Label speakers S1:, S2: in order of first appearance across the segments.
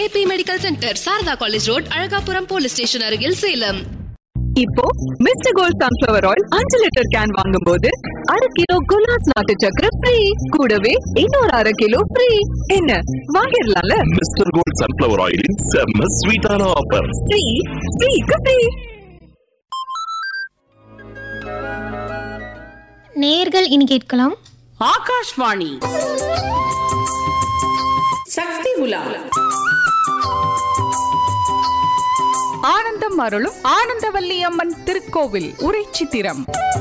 S1: AB medical centre Sharada college road Alagapuram police station அருகில் சேலம்
S2: இப்போ mister gold sunflower oil அஞ்சு litre can வாங்கும்போது அரை கிலோ குலாஸ் நாட்டு சக்கரை ஃப்ரீ கூடவே இன்னொரு அரை கிலோ ஃப்ரீ என்ன வாங்கிடலாம்ல
S3: மிஸ்டர் கோல்ட் சன்ஃபிளவர் ஆயிலின் செம்ம ஸ்வீட்டான ஆஃபர்
S2: ஃப்ரீ ஃப்ரீக்கு ஃப்ரீ
S4: நேர்கள் இனி கேட்கலாம்
S5: ஆகாஷ்வாணி சக்தி உலா
S6: ஆனந்தம் அருளும் ஆனந்தவல்லி அம்மன் திருக்கோவில் உரைச்சித்திரம்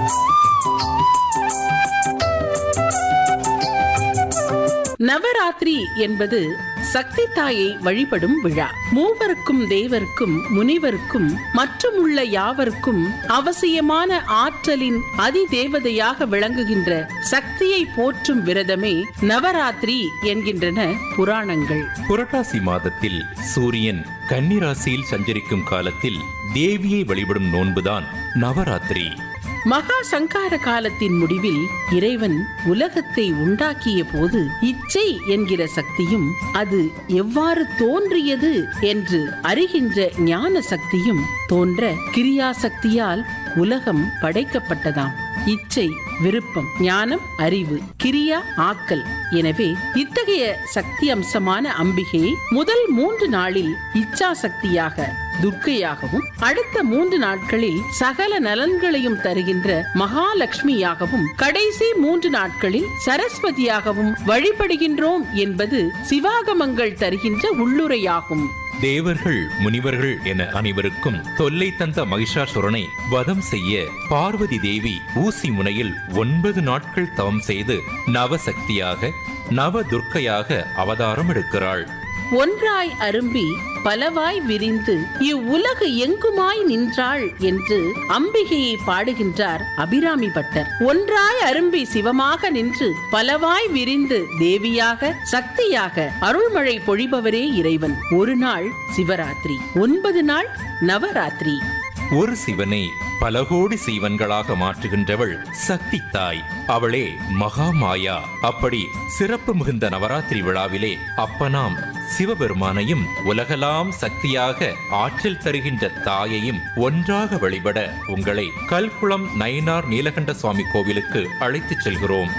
S5: நவராத்திரி என்பது சக்தி தாயை வழிபடும் விழா மூவருக்கும் தேவருக்கும் முனிவருக்கும் மற்றுமுள்ள யாவருக்கும் அவசியமான ஆற்றலின் அதிதேவதையாக விளங்குகின்ற சக்தியை போற்றும் விரதமே நவராத்திரி என்கின்றன புராணங்கள்
S7: புரட்டாசி மாதத்தில் சூரியன் கன்னிராசியில் சஞ்சரிக்கும் காலத்தில் தேவியை வழிபடும் நோன்புதான் நவராத்திரி
S5: மகா சங்கார காலத்தின் முடிவில் இறைவன் உலகத்தை உண்டாக்கிய போது இச்சை என்கிற சக்தியும் அது எவ்வாறு தோன்றியது என்று அறிகின்ற ஞான சக்தியும் தோன்ற கிரியா சக்தியால் உலகம் படைக்கப்பட்டதாம் இச்சை விருப்பம் ஞானம் அறிவு கிரியா ஆக்கல் எனவே இத்தகைய சக்தி அம்சமான அம்பிகையை முதல் மூன்று நாளில் இச்சா சக்தியாக துர்க்கையாகவும் அடுத்த மூன்று நாட்களில் சகல நலன்களையும் தருகின்ற மகாலட்சுமியாகவும் கடைசி மூன்று நாட்களில் சரஸ்வதியாகவும் வழிபடுகின்றோம் என்பது சிவாகமங்கள் தருகின்ற உள்ளுரையாகும்
S7: தேவர்கள் முனிவர்கள் என அனைவருக்கும் தொல்லை தந்த மகிஷாசுரனை வதம் செய்ய பார்வதி தேவி ஊசி முனையில் ஒன்பது நாட்கள் தவம் செய்து நவசக்தியாக நவ துர்க்கையாக அவதாரம் எடுக்கிறாள்
S5: ஒன்றாய் அரும்பி பலவாய் விரிந்து இவ்வுலகு எங்குமாய் நின்றாள் என்று அம்பிகையை பாடுகின்றார் அபிராமி பட்டர் ஒன்றாய் அரும்பி சிவமாக நின்று பலவாய் விரிந்து தேவியாக சக்தியாக அருள்மழை பொழிபவரே இறைவன் ஒரு நாள் சிவராத்திரி ஒன்பது நாள் நவராத்திரி
S7: ஒரு சிவனை பல கோடி சீவன்களாக மாற்றுகின்றவள் சக்தி தாய் அவளே மகாமாயா அப்படி சிறப்பு மிகுந்த நவராத்திரி விழாவிலே அப்பனாம் சிவபெருமானையும் உலகலாம் சக்தியாக ஆற்றல் தருகின்ற தாயையும் ஒன்றாக வழிபட உங்களை கல்குளம் நயினார் நீலகண்ட சுவாமி கோவிலுக்கு அழைத்துச் செல்கிறோம்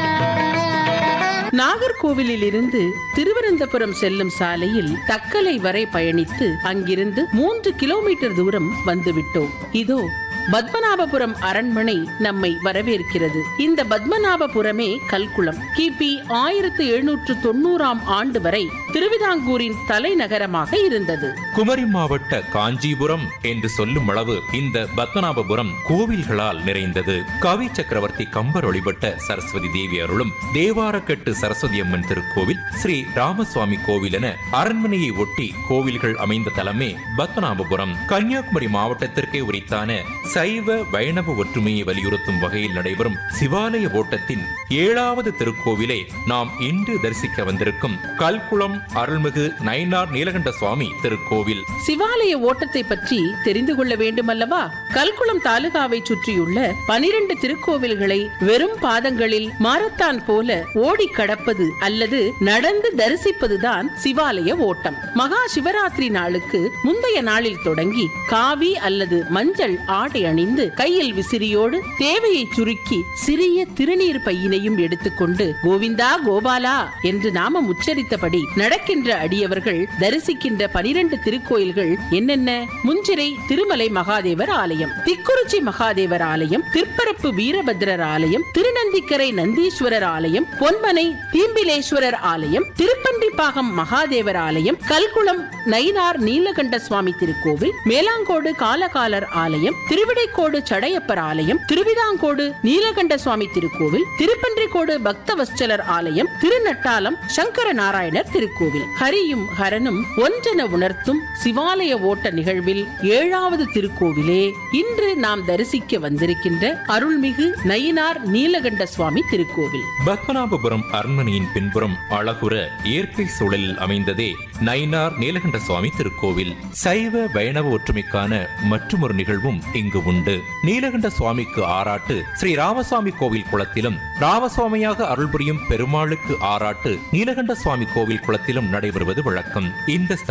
S5: நாகர்கோவிலில் இருந்து திருவனந்தபுரம் செல்லும் சாலையில் தக்கலை வரை பயணித்து அங்கிருந்து மூன்று கிலோமீட்டர் தூரம் வந்துவிட்டோம் இதோ பத்மநாபபுரம் அரண்மனை நம்மை வரவேற்கிறது இந்த பத்மநாபபுரமே கல்குளம் கிபி ஆயிரத்து எழுநூற்று தொண்ணூறாம் ஆண்டு வரை திருவிதாங்கூரின் தலைநகரமாக இருந்தது
S7: குமரி மாவட்ட காஞ்சிபுரம் என்று சொல்லும் அளவு இந்த பத்மநாபபுரம் கோவில்களால் நிறைந்தது கவி சக்கரவர்த்தி கம்பர் வழிபட்ட சரஸ்வதி தேவி அருளும் தேவாரக்கட்டு சரஸ்வதி அம்மன் திருக்கோவில் ஸ்ரீ ராமசுவாமி கோவில் என அரண்மனையை ஒட்டி கோவில்கள் அமைந்த தலமே பத்மநாபபுரம் கன்னியாகுமரி மாவட்டத்திற்கே உரித்தான சைவ வைணவ ஒற்றுமையை வலியுறுத்தும் வகையில் நடைபெறும் சிவாலய ஓட்டத்தின் ஏழாவது திருக்கோவிலை நாம் இன்று தரிசிக்க வந்திருக்கும் கல்குளம் அருள்மிகு நயினார் நீலகண்ட சுவாமி திருக்கோவில்
S5: சிவாலய ஓட்டத்தை பற்றி தெரிந்து கொள்ள வேண்டுமல்லவா கல்குளம் தாலுகாவை சுற்றியுள்ள பனிரெண்டு திருக்கோவில்களை வெறும் பாதங்களில் மாரத்தான் போல ஓடி கடப்பது அல்லது நடந்து தரிசிப்பதுதான் சிவாலய ஓட்டம் மகா சிவராத்திரி நாளுக்கு முந்தைய நாளில் தொடங்கி காவி அல்லது மஞ்சள் ஆடை அணிந்து கையில் விசிறியோடு தேவையை சுருக்கி சிறிய திருநீர் பையினையும் எடுத்துக்கொண்டு கோவிந்தா கோபாலா என்று நாமம் உச்சரித்தபடி நடக்கின்ற அடியவர்கள் தரிசிக்கின்ற பனிரெண்டு திருக்கோயில்கள் என்னென்ன முஞ்சிரை திருமலை மகாதேவர் ஆலயம் திக்குறிச்சி மகாதேவர் ஆலயம் திருப்பரப்பு வீரபத்ரர் ஆலயம் திருநந்திக்கரை நந்தீஸ்வரர் ஆலயம் பொன்மனை தீம்பிலேஸ்வரர் ஆலயம் திருப்பண்டிப்பாகம் மகாதேவர் ஆலயம் கல்குளம் நயினார் நீலகண்ட சுவாமி திருக்கோவில் மேலாங்கோடு காலகாலர் ஆலயம் திருவிடைக்கோடு சடையப்பர் ஆலயம் திருவிதாங்கோடு நீலகண்ட சுவாமி திருக்கோவில் திருப்பன்றிக்கோடு பக்தவஸ்சலர் ஆலயம் திருநட்டாலம் சங்கர நாராயணர் திருக்கோவில் ஹரியும் ஹரனும் ஒன்றென உணர்த்தும் சிவாலய ஓட்ட நிகழ்வில் ஏழாவது திருக்கோவிலே இன்று நாம் தரிசிக்க வந்திருக்கின்ற அருள்மிகு நயினார் நீலகண்ட சுவாமி திருக்கோவில்
S7: பத்மநாபபுரம் அரண்மனையின் பின்புறம் அழகுற இயற்கை சூழலில் அமைந்ததே நயினார் நீலகண்ட சுவாமி திருக்கோவில் சைவ வைணவ ஒற்றுமைக்கான மற்றொரு நிகழ்வும் இங்கு உண்டு நீலகண்ட சுவாமிக்கு ஆராட்டு ஸ்ரீ ராமசாமி கோவில் குளத்திலும் ராமசுவாமியாக அருள் புரியும் பெருமாளுக்கு ஆராட்டு நீலகண்ட சுவாமி கோவில் குளத்திலும் நடைபெறுவது வழக்கம் இந்த